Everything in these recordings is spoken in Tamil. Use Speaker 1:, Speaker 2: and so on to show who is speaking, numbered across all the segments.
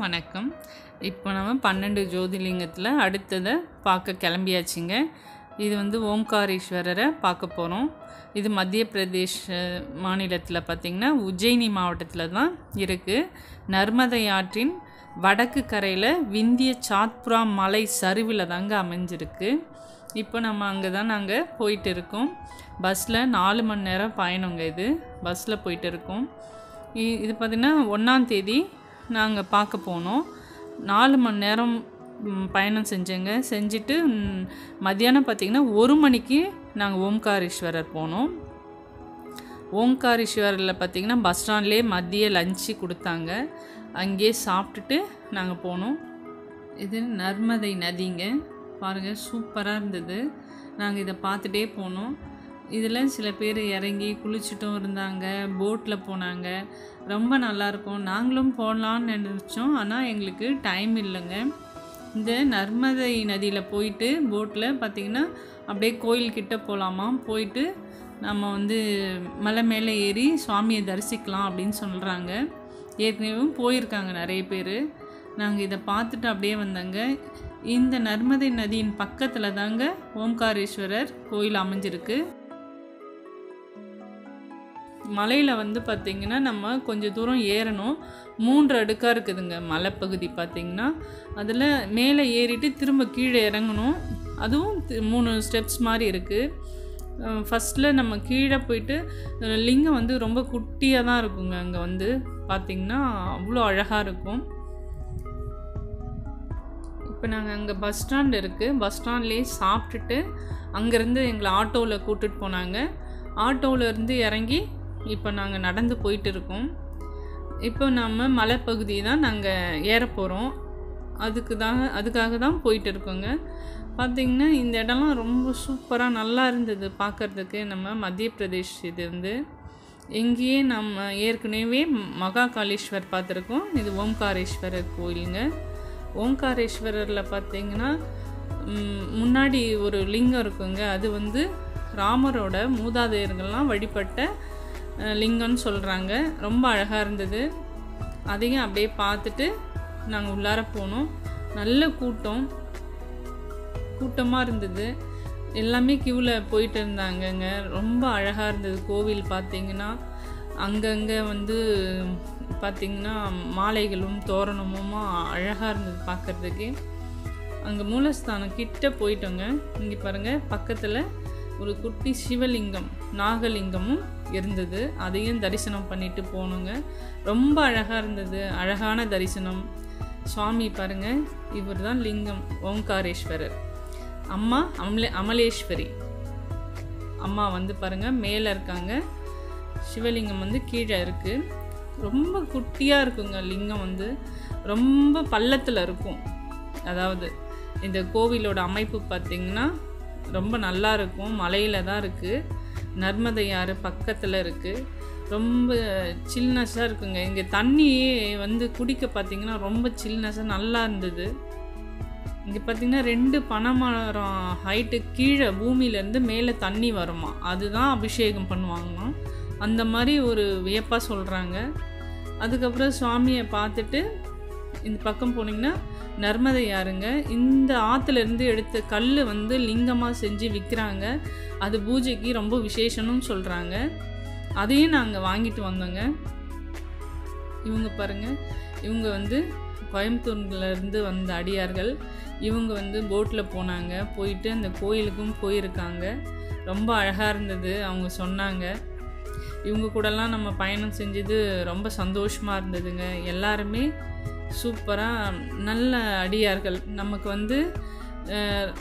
Speaker 1: வணக்கம் இப்போ நம்ம பன்னெண்டு ஜோதிலிங்கத்தில் அடுத்ததை பார்க்க கிளம்பியாச்சுங்க இது வந்து ஓம்காரீஸ்வரரை பார்க்க போகிறோம் இது மத்திய பிரதேஷ் மாநிலத்தில் பார்த்திங்கன்னா உஜ்ஜயினி மாவட்டத்தில் தான் இருக்குது நர்மதை ஆற்றின் வடக்கு கரையில் விந்திய சாத்புரா மலை சரிவில் தாங்க அமைஞ்சிருக்கு இப்போ நம்ம அங்கே தான் நாங்கள் போயிட்டு இருக்கோம் பஸ்ஸில் நாலு மணி நேரம் பயணங்க இது பஸ்ஸில் போயிட்டு இருக்கோம் இ- இது பார்த்திங்கன்னா ஒன்றாந்தேதி நாங்கள் பார்க்க போனோம் நாலு மணி நேரம் ம், பயணம் செஞ்சேங்க செஞ்சுட்டு ம், மத்தியானம் பார்த்திங்கன்னா ஒரு மணிக்கு நாங்கள் ஓம்காரீஸ்வரர் போனோம் ஓம்காரீஸ்வரில் பார்த்திங்கன்னா பஸ் ஸ்டாண்ட்லேயே மதிய லஞ்சு கொடுத்தாங்க அங்கேயே சாப்பிட்டுட்டு நாங்கள் போனோம் இது நர்மதை நதிங்க பாருங்கள் சூப்பராக இருந்தது நாங்கள் இதை பார்த்துட்டே போனோம் இதில் சில பேர் இறங்கி குளிச்சுட்டும் இருந்தாங்க போட்டில் போனாங்க ரொம்ப நல்லாயிருக்கும் நாங்களும் போகலான்னு நினச்சோம் ஆனால் எங்களுக்கு டைம் இல்லைங்க இந்த நர்மதை நதியில் போயிட்டு போட்டில் பார்த்திங்கன்னா அப்படியே கோயில்கிட்ட போகலாமா போயிட்டு நம்ம வந்து மலை மேலே ஏறி சுவாமியை தரிசிக்கலாம் அப்படின்னு சொல்கிறாங்க ஏற்கனவே போயிருக்காங்க நிறைய பேர் நாங்கள் இதை பார்த்துட்டு அப்படியே வந்தாங்க இந்த நர்மதை நதியின் பக்கத்தில் தாங்க ஓம்காரேஸ்வரர் கோயில் அமைஞ்சிருக்கு மலையில் வந்து பார்த்திங்கன்னா நம்ம கொஞ்சம் தூரம் ஏறணும் மூன்று அடுக்காக இருக்குதுங்க மலைப்பகுதி பார்த்திங்கன்னா அதில் மேலே ஏறிட்டு திரும்ப கீழே இறங்கணும் அதுவும் தி- மூணு ஸ்டெப்ஸ் மாதிரி இருக்குது ஃபஸ்ட்டில் நம்ம கீழே போயிட்டு அஹ், லிங்கம் வந்து ரொம்ப குட்டியாக தான் இருக்குங்க அங்கே வந்து பார்த்திங்கன்னா அவ்வளோ அழகாக இருக்கும் இப்போ நாங்கள் அங்கே பஸ் ஸ்டாண்ட் இருக்குது பஸ் ஸ்டாண்ட்லேயே சாப்பிட்டுட்டு அங்கேருந்து எங்களை ஆட்டோவில் கூட்டிட்டு போனாங்க ஆட்டோவில் இருந்து இறங்கி இப்போ நாங்கள் நடந்து போயிட்டு இருக்கோம் இப்போ நம்ம மலைப்பகுதி தான் நாங்கள் ஏற போகிறோம் அதுக்கு தான் அதுக்காக தான் போயிட்டு இருக்கோங்க பார்த்திங்கன்னா இந்த இடம்லாம் ரொம்ப சூப்பராக நல்லா இருந்தது பார்க்குறதுக்கு நம்ம மத்திய பிரதேஷ் இது வந்து இங்கேயே நம்ம ஏற்கனவே மகா காளீஸ்வர் பார்த்துருக்கோம் இது ஓம்காரேஸ்வரர் கோயிலுங்க ஓம்காரேஸ்வரரில் பார்த்தீங்கன்னா ம், முன்னாடி ஒரு லிங்கம் இருக்குங்க அது வந்து ராமரோட மூதாதையர்கள்லாம் வழிபட்ட அஹ், லிங்கம்னு சொல்கிறாங்க ரொம்ப அழகாக இருந்தது அதையும் அப்படியே பார்த்துட்டு நாங்கள் உள்ளார போனோம் நல்ல கூட்டம் கூட்டமாக இருந்தது எல்லாமே க்யூவில் போயிட்டு இருந்தாங்கங்க ரொம்ப அழகாக இருந்தது கோவில் பார்த்தீங்கன்னா அங்கங்கே வந்து பார்த்திங்கன்னா மாலைகளும் தோரணமுமா அழகாக இருந்தது பார்க்குறதுக்கு அங்கே மூலஸ்தானம் கிட்ட போயிட்டோங்க இங்கே பாருங்கள் பக்கத்தில் ஒரு குட்டி சிவலிங்கம் நாகலிங்கமும் இருந்தது அதையும் தரிசனம் பண்ணிட்டு போனோங்க ரொம்ப அழகாக இருந்தது அழகான தரிசனம் சுவாமி பாருங்க இவர் தான் லிங்கம் ஓங்காரேஸ்வரர் அம்மா அமலே அமலேஸ்வரி அம்மா வந்து பாருங்க மேலே இருக்காங்க சிவலிங்கம் வந்து கீழே இருக்குது ரொம்ப குட்டியாக இருக்குங்க லிங்கம் வந்து ரொம்ப பள்ளத்தில் இருக்கும் அதாவது இந்த கோவிலோட அமைப்பு பார்த்திங்கன்னா ரொம்ப நல்லா இருக்கும் மலையில் தான் இருக்குது நர்மதை ஆறு பக்கத்தில் இருக்குது ரொம்ப சில்னஸாக இருக்குங்க இங்கே தண்ணியே வந்து குடிக்க பார்த்திங்கன்னா ரொம்ப சில்னஸாக நல்லா இருந்தது இங்கே பார்த்தீங்கன்னா ரெண்டு பனைமரம் ஹைட்டு கீழே பூமியிலேருந்து மேலே தண்ணி வருமா அதுதான் அபிஷேகம் பண்ணுவாங்களாம் அந்த மாதிரி ஒரு வியப்பாக சொல்கிறாங்க அதுக்கப்புறம் சுவாமியை பார்த்துட்டு இந்த பக்கம் போனீங்கன்னா நர்மதை யாருங்க இந்த ஆற்றுலேருந்து எடுத்த கல் வந்து லிங்கமாக செஞ்சு விற்கிறாங்க அது பூஜைக்கு ரொம்ப விசேஷம்னு சொல்கிறாங்க அதையும் நாங்கள் வாங்கிட்டு வந்தோங்க இவங்க பாருங்க இவங்க வந்து கோயம்புத்தூர்ல இருந்து வந்த அடியார்கள் இவங்க வந்து போட்டில் போனாங்க போயிட்டு அந்த கோயிலுக்கும் போயிருக்காங்க ரொம்ப அழகாக இருந்தது அவங்க சொன்னாங்க இவங்க கூடலாம் நம்ம பயணம் செஞ்சது ரொம்ப சந்தோஷமாக இருந்ததுங்க எல்லாருமே சூப்பராக நல்ல அடியார்கள் நமக்கு வந்து அஹ்,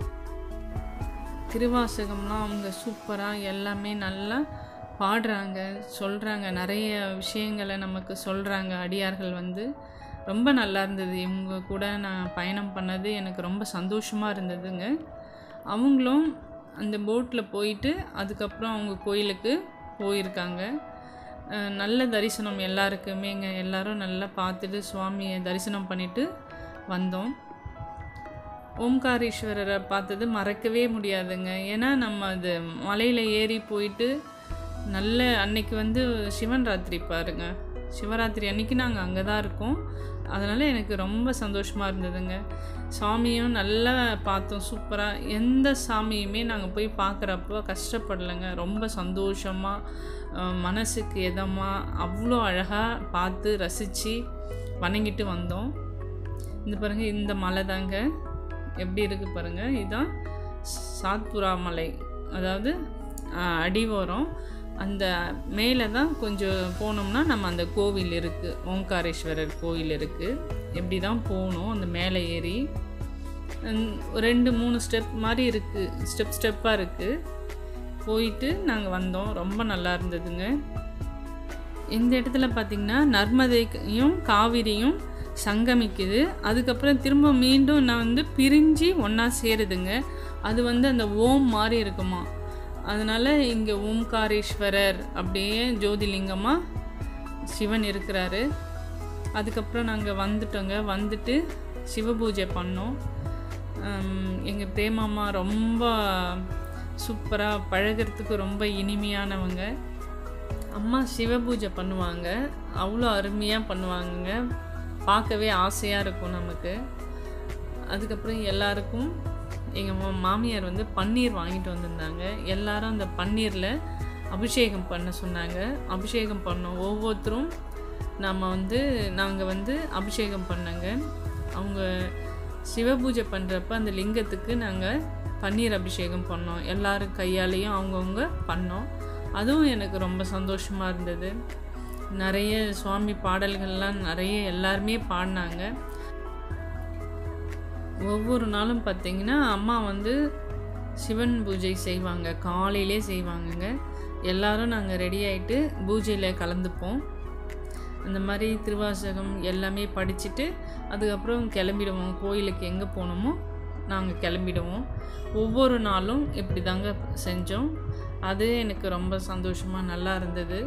Speaker 1: திருவாசகம்லாம் அவங்க சூப்பராக எல்லாமே நல்லா பாடுறாங்க சொல்கிறாங்க நிறைய விஷயங்களை நமக்கு சொல்கிறாங்க அடியார்கள் வந்து ரொம்ப நல்லா இருந்தது இவங்க கூட நான் பயணம் பண்ணது எனக்கு ரொம்ப சந்தோஷமாக இருந்ததுங்க அவங்களும் அந்த போட்டில் போயிட்டு அதுக்கப்புறம் அவங்க கோயிலுக்கு போயிருக்காங்க அஹ் நல்ல தரிசனம் எல்லாருக்குமே இங்கே எல்லாரும் நல்லா பார்த்துட்டு சுவாமியை தரிசனம் பண்ணிட்டு வந்தோம் ஓம்காரீஸ்வரரை பார்த்தது மறக்கவே முடியாதுங்க ஏன்னா நம்ம அது மலையில் ஏறி போயிட்டு நல்ல அன்னைக்கு வந்து சிவன் ராத்திரி பாருங்க சிவராத்திரி அன்னைக்கு நாங்கள் அங்கே தான் இருக்கோம் அதனால் எனக்கு ரொம்ப சந்தோஷமாக இருந்ததுங்க சாமியும் நல்லா பார்த்தோம் சூப்பராக எந்த சாமியுமே நாங்கள் போய் பார்க்குறப்போ கஷ்டப்படலைங்க ரொம்ப சந்தோஷமாக மனசுக்கு இதமாக அவ்வளோ அழகாக பார்த்து ரசித்து வணங்கிட்டு வந்தோம் இந்த பாருங்க இந்த மலை தாங்க எப்படி இருக்குது பாருங்கள் இதுதான் சாத்புரா மலை அதாவது ஆஹ், அடிவாரம் அந்த மேலே தான் கொஞ்சம் போனோம்னா நம்ம அந்த கோவில் இருக்குது ஓங்காரேஸ்வரர் கோவில் இருக்குது எப்படி தான் போகணும் அந்த மேலே ஏறி ஹம், ரெண்டு மூணு ஸ்டெப் மாதிரி இருக்குது ஸ்டெப் ஸ்டெப்பாக இருக்குது போயிட்டு நாங்கள் வந்தோம் ரொம்ப நல்லா இருந்ததுங்க இந்த இடத்துல பார்த்திங்கன்னா நர்மதையும் காவிரியும் சங்கமிக்குது அதுக்கப்புறம் திரும்ப மீண்டும் நான் வந்து பிரிஞ்சு ஒன்றா சேருதுங்க அது வந்து அந்த ஓம் மாதிரி இருக்குமா அதனால் இங்கே ஓம்காரேஸ்வரர் அப்படியே ஜோதிலிங்கமாக சிவன் இருக்கிறாரு அதுக்கப்புறம் நாங்கள் வந்துட்டோங்க வந்துட்டு சிவபூஜை பண்ணோம் எங்கள் பிரேமாமா ரொம்ப சூப்பராக பழகிறதுக்கு ரொம்ப இனிமையானவங்க அம்மா சிவபூஜை பண்ணுவாங்க அவ்வளோ அருமையாக பண்ணுவாங்கங்க பார்க்கவே ஆசையாக இருக்கும் நமக்கு அதுக்கப்புறம் எல்லாருக்கும் எங்கள் மாமியார் வந்து பன்னீர் வாங்கிட்டு வந்திருந்தாங்க எல்லாரும் அந்த பன்னீரில் அபிஷேகம் பண்ண சொன்னாங்க அபிஷேகம் பண்ணோம் ஒவ்வொருத்தரும் நம்ம வந்து நாங்கள் வந்து அபிஷேகம் பண்ணங்க அவங்க சிவபூஜை பண்ணுறப்ப அந்த லிங்கத்துக்கு நாங்கள் பன்னீர் அபிஷேகம் பண்ணோம் எல்லாரும் கையாலேயும் அவங்கவுங்க பண்ணோம் அதுவும் எனக்கு ரொம்ப சந்தோஷமாக இருந்தது நிறைய சுவாமி பாடல்கள்லாம் நிறைய எல்லாருமே பாடினாங்க ஒவ்வொரு நாளும் பார்த்திங்கன்னா அம்மா வந்து சிவன் பூஜை செய்வாங்க காலையிலே செய்வாங்கங்க எல்லாரும் நாங்கள் ரெடி ஆகிட்டு பூஜையில் கலந்துப்போம் அந்த மாதிரி திருவாசகம் எல்லாமே படிச்சுட்டு அதுக்கப்புறம் கிளம்பிடுவோம் கோயிலுக்கு எங்கே போகணுமோ நாங்கள் கிளம்பிடுவோம் ஒவ்வொரு நாளும் இப்படி தாங்க செஞ்சோம் அது எனக்கு ரொம்ப சந்தோஷமாக நல்லா இருந்தது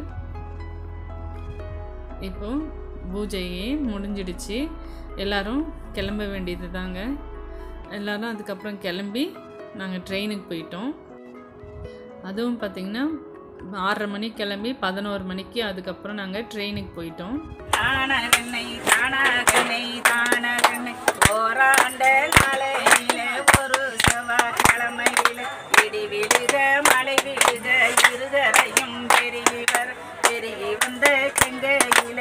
Speaker 1: இப்போ பூஜையே முடிஞ்சிடுச்சு எல்லாரும் கிளம்ப வேண்டியது தாங்க எல்லாரும் அதுக்கப்புறம் கிளம்பி நாங்கள் ட்ரெயினுக்கு போயிட்டோம் அதுவும் பார்த்திங்கன்னா ஆறரை மணிக்கு கிளம்பி பதினோரு மணிக்கு அதுக்கப்புறம் நாங்கள் ட்ரெயினுக்கு போயிட்டோம்
Speaker 2: தானகண்ணை தானகண்ணை தானகண்ணை ஓராண்ட நாளையில ஒரு செவ்வாய்க்கிழமையில இடி விழுக மழை விழுக இருதரையும் பெருகி வர பெருகி வந்த செங்கையில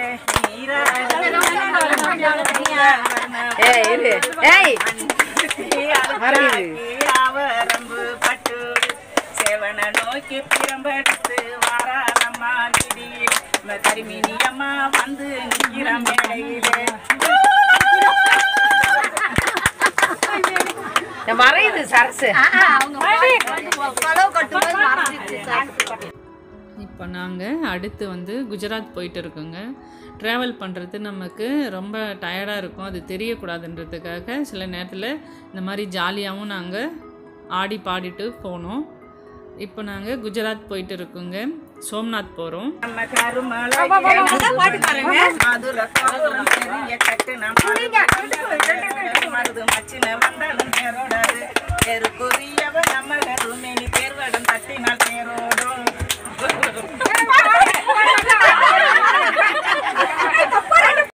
Speaker 2: நீராவரம்பு பட்டு செவன நோக்கி பிரம்பெடுத்து வாராதம்மா திடீர் கரிமினி அம்மா வந்து நிற்கிற மேடையிலே
Speaker 3: மறையுது சரசு
Speaker 1: இப்போ நாங்கள் அடுத்து வந்து குஜராத் போயிட்டு இருக்கோங்க ட்ராவல் பண்ணுறது நமக்கு ரொம்ப டயர்டாக இருக்கும் அது தெரியக்கூடாதுன்றதுக்காக சில நேரத்தில் இந்த மாதிரி ஜாலியாகவும் நாங்கள் ஆடி பாடிட்டு போனோம் இப்போ நாங்கள் குஜராத் போயிட்டு இருக்கோங்க சோம்நாத் போகிறோம்
Speaker 2: நம்ம கருமலை மதுரை கோபுரம் பெரிய கட்டு நம்ம மருது மச்சின வந்தாலும் தேரோடாது தெரு கொரியவ நம்ம கருமேனி தேர்வடம் தட்டினால் தேரோடும்